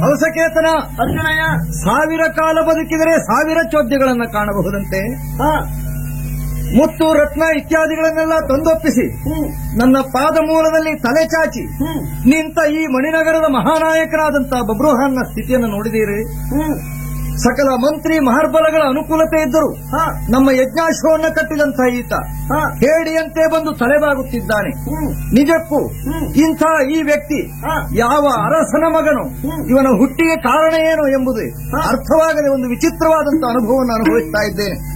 ಅವಸಕೇತನ ಅರ್ಜುನಯ್ಯ ಸಾವಿರ ಕಾಲ ಬದುಕಿದರೆ ಸಾವಿರ ಚೋದ್ಯಗಳನ್ನ ಕಾಣಬಹುದಂತೆ ಹಾ ಮುತ್ತು ರತ್ನ ಇತ್ಯಾದಿಗಳನ್ನೆಲ್ಲ ತಂದೊಪ್ಪಿಸಿ ಹ್ಮ್ ನನ್ನ ಪಾದ ಮೂಲದಲ್ಲಿ ತಲೆ ಚಾಚಿ ಹ್ಮ್ ನಿಂತ ಈ ಮಣಿನಗರದ ಮಹಾನಾಯಕರಾದಂತಹ ಬಬ್ರುಹಾನ್ನ ಸ್ಥಿತಿಯನ್ನು ನೋಡಿದೀರಿ ಹ್ಮ್ ಸಕಲ ಮಂತ್ರಿ ಮಹರ್ಬಲಗಳ ಅನುಕೂಲತೆ ಇದ್ದರು ಹಾ ನಮ್ಮ ಯಜ್ಞಾಶ್ವವನ್ನ ಕಟ್ಟಿದಂಥ ಈತ ಹಾ ಹೇಡಿಯಂತೆ ಬಂದು ತಲೆಬಾಗುತ್ತಿದ್ದಾನೆ ಹ್ಮ್ ನಿಜಕ್ಕೂ ಹ್ಮ್. ಇಂಥ ಈ ವ್ಯಕ್ತಿ ಹಾ ಯಾವ ಅರಸನ ಮಗನು ಹ್ಮ್. ಇವನ ಹುಟ್ಟಿಗೆ ಕಾರಣ ಏನು ಎಂಬುದು ಹಾ. ಅರ್ಥವಾಗದೆ ಒಂದು ವಿಚಿತ್ರವಾದಂತಹ ಅನುಭವವನ್ನು ಅನುಭವಿಸ್ತಾ ಇದ್ದೇನೆ